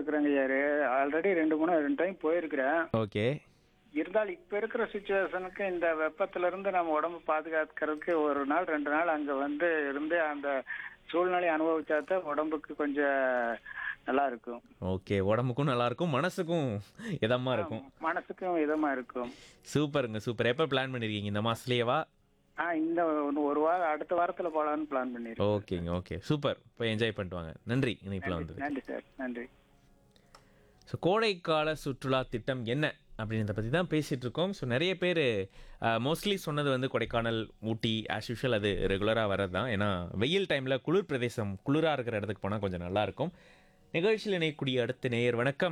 இருக்கிறேங்க யாரு ஆல்ரெடி ரெண்டு மூணு ரெண்டு டைம் போயிருக்கிறேன் ஓகே இருந்தாலும் இப்ப இருக்கிற சுச்சுவேஷனுக்கு இந்த வெப்பத்துல இருந்து நம்ம உடம்பு பாதுகாக்கிறதுக்கு ஒரு நாள் ரெண்டு நாள் அங்க வந்து இருந்து அந்த சூழ்நிலையை அனுபவிச்சாதான் உடம்புக்கு கொஞ்சம் நல்லா இருக்கும் ஓகே உடம்புக்கும் நல்லா இருக்கும் மனசுக்கும் இதமா இருக்கும் மனசுக்கும் இதமா இருக்கும் சூப்பருங்க சூப்பர் எப்போ பிளான் பண்ணிருக்கீங்க இந்த மாசத்துலயேவா ஆ இந்த ஒரு- ஒரு வாரம் அடுத்த வாரத்துல போலான்னு பிளான் பண்ணிருக்கேன் ஓகேங்க ஓகே சூப்பர் போய் என்ஜாய் பண்ணிட்டு வாங்க நன்றி இணைப்பில் வந்தது நன்றி சார் நன்றி ஸோ கோடைக்கால சுற்றுலா திட்டம் என்ன அப்படின்றத பற்றி தான் பேசிகிட்டு இருக்கோம் ஸோ நிறைய பேர் மோஸ்ட்லி சொன்னது வந்து கொடைக்கானல் ஊட்டி ஆஸ் யூஷுவல் அது ரெகுலராக வர்றது தான் ஏன்னா வெயில் டைமில் குளிர் பிரதேசம் குளிராக இருக்கிற இடத்துக்கு போனால் கொஞ்சம் நல்லாயிருக்கும் நிகழ்ச்சியில் இணையக்கூடிய அடுத்த நேயர் வணக்கம்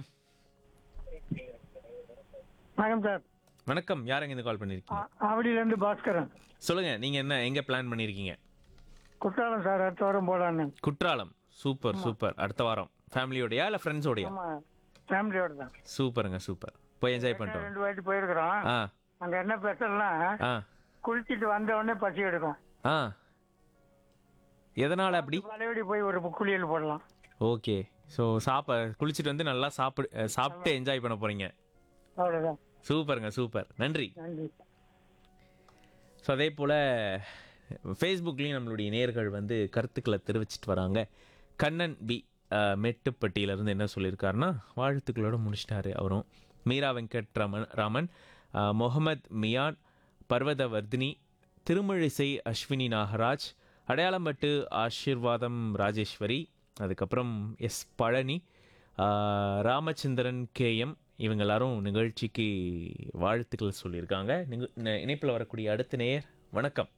வணக்கம் சார் வணக்கம் யாருங்க இந்த கால் பண்ணியிருக்கீங்க ஆவடியிலேருந்து பாஸ்கரன் சொல்லுங்கள் நீங்கள் என்ன எங்கே பிளான் பண்ணியிருக்கீங்க குற்றாலம் சார் அடுத்த வாரம் போகலான்னு குற்றாலம் சூப்பர் சூப்பர் அடுத்த வாரம் ஃபேமிலியோடையா இல்லை ஃப்ரெண்ட்ஸோடையா ஆமாம் ஃபேமிலியோட தான் சூப்பருங்க சூப்பர் போய் என்ஜாய் பண்ணிட்டு வாங்க ரெண்டு வாட்டி போயிருக்கிறோம் ஆ அங்கே என்ன ஸ்பெஷல்னா ஆ குளிச்சிட்டு வந்த உடனே பசி எடுக்கும் ஆ எதனால் அப்படி பழையபடி போய் ஒரு குளியல் போடலாம் ஓகே ஸோ சாப்ப குளிச்சுட்டு வந்து நல்லா சாப்பிடு அஹ் சாப்பிட்டு என்ஜாய் பண்ண போகிறீங்க அவ்வளோதான் சூப்பருங்க சூப்பர் நன்றி நன்றி ஸோ அதே போல் ஃபேஸ்புக்லேயும் நம்மளுடைய நேர்கள் வந்து கருத்துக்களை தெரிவிச்சிட்டு வராங்க கண்ணன் பி அஹ், மெட்டுப்பட்டியிலேருந்து என்ன சொல்லியிருக்காருன்னா வாழ்த்துக்களோட முடிச்சிட்டாரு அவரும் மீரா வெங்கட் ரமன் ராமன் அஹ், முகமது மியான் பர்வதவர்தினி திருமழிசை அஸ்வினி நாகராஜ் அடையாளம்பட்டு ஆசீர்வாதம் ராஜேஸ்வரி அதுக்கப்புறம் எஸ் பழனி ஆஹ், ராமச்சந்திரன் கேஎம் இவங்க எல்லாரும் நிகழ்ச்சிக்கு வாழ்த்துக்கள் சொல்லியிருக்காங்க இணைப்பில் வரக்கூடிய அடுத்த நேயர் வணக்கம்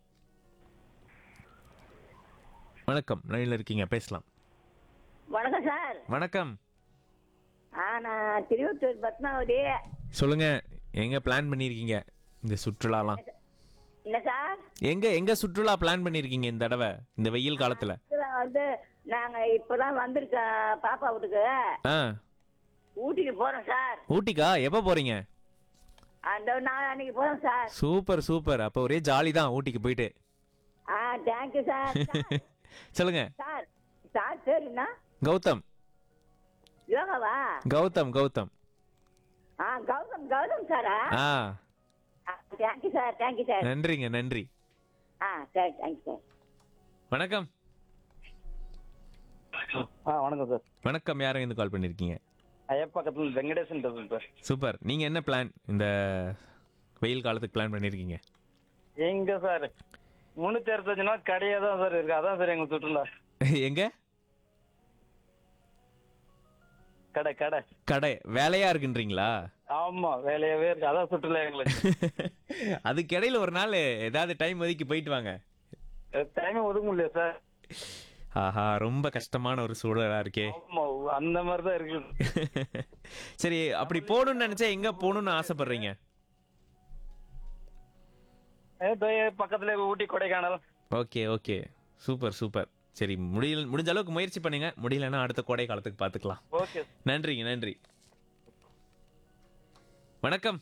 வணக்கம் லைனில் இருக்கீங்க பேசலாம் வணக்கம் சார் வணக்கம் ஆ நான் திருவத்தூர் பத்மாவதி சொல்லுங்க எங்க பிளான் பண்ணியிருக்கீங்க இந்த சுற்றுலாலாம் இல்லை சார் எங்க எங்க சுற்றுலா பிளான் பண்ணியிருக்கீங்க இந்த தடவை இந்த வெயில் காலத்துல இதுல வந்து நாங்கள் இப்போதான் வந்திருக்கோம் பாப்பா வீட்டுக்கு ஆ ஊட்டிக்கு போகிறோம் சார் ஊட்டிக்கா எப்போ போறீங்க அந்த நான் அன்னைக்கு போகிறோம் சார் சூப்பர் சூப்பர் அப்போ ஒரே ஜாலி தான் ஊட்டிக்கு போயிட்டு ஆ தேங்க்யூ சார் சொல்லுங்க சார் சார் சரிண்ணா கௌதம் யோகாவா கௌதம் கௌதம் ஆ கௌதம் கௌதம் சாரா ஆ தேங்க்யூ சார் தேங்க்யூ சார் நன்றிங்க நன்றி ஆ சரி தேங்க்யூ சார் வணக்கம் ஆ வணக்கம் சார் வணக்கம் யாரும் இருந்து கால் பண்ணியிருக்கீங்க ஐயப்பக்கத்தில் வெங்கடேசன் பேசுறேன் சார் சூப்பர் நீங்க என்ன பிளான் இந்த வெயில் காலத்துக்கு பிளான் பண்ணியிருக்கீங்க எங்க சார் முன்னூத்தி அறுபத்தஞ்சு நாள் கடையே தான் சார் இருக்கு அதான் சார் எங்க சுற்றுலா எங்க கடை கடை கடை வேலையா இருக்குன்றீங்களா ஆமா வேலையாவே இருக்கு அதான் சுற்றுலா எங்களுக்கு அதுக்கு இடையில ஒரு நாள் ஏதாவது டைம் ஒதுக்கி போயிட்டு வாங்க டைமே ஒதுக்க முடியல சார் ஆஹா ரொம்ப கஷ்டமான ஒரு சூழலா இருக்கே ஆமா அந்த மாதிரி தான் இருக்கு சரி அப்படி போகணும்னு நினைச்சா எங்க போகணும்னு ஆசைப்படுறீங்க ஏ, இதோ பக்கத்துல Ooty Kodaikanal okay okay super super சரி முடியல முடிஞ்ச அளவுக்கு முயற்சி பண்ணுங்க முடியலன்னா அடுத்த கோடை காலத்துக்கு பார்த்துக்கலாம் ஓகே நன்றிங்க நன்றி வணக்கம்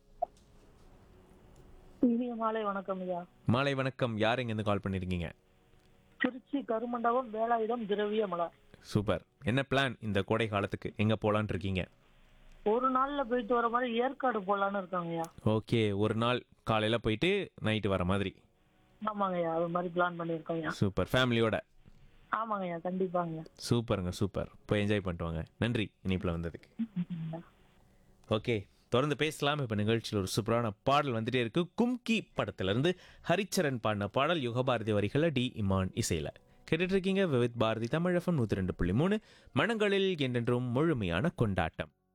இனிய மாலை வணக்கம் ஐயா மாலை வணக்கம் யார் இருந்து கால் பண்ணிருக்கீங்க திருச்சி கருமண்டபம் வேலாயுதம் திரவியமலா சூப்பர் என்ன பிளான் இந்த கோடை காலத்துக்கு எங்க போலான்னு இருக்கீங்க ஒரு நாள்ல போயிட்டு வர மாதிரி ஏற்காடு போலான்னு இருக்காங்க ஐயா ஓகே ஒரு நாள் காலையில போயிட்டு நைட்டு வர மாதிரி ஆமாங்க ஐயா அது மாதிரி பிளான் பண்ணியிருக்கோம் ஐயா சூப்பர் ஃபேமிலியோட ஆமாங்க ஐயா கண்டிப்பாங்க சூப்பருங்க சூப்பர் போய் என்ஜாய் பண்ணிட்டு வாங்க நன்றி இனிப்பில் வந்ததுக்கு ஓகே தொடர்ந்து பேசலாம் இப்போ நிகழ்ச்சியில் ஒரு சூப்பரான பாடல் வந்துட்டே இருக்கு கும்கி படத்திலிருந்து ஹரிச்சரன் பாடின பாடல் யுகபாரதி வரிகளை டி இமான் இசையில் கேட்டுட்டு இருக்கீங்க விவித் பாரதி தமிழகம் நூற்றி ரெண்டு புள்ளி மூணு மனங்களில் என்றென்றும் முழுமையான கொண்டாட்டம்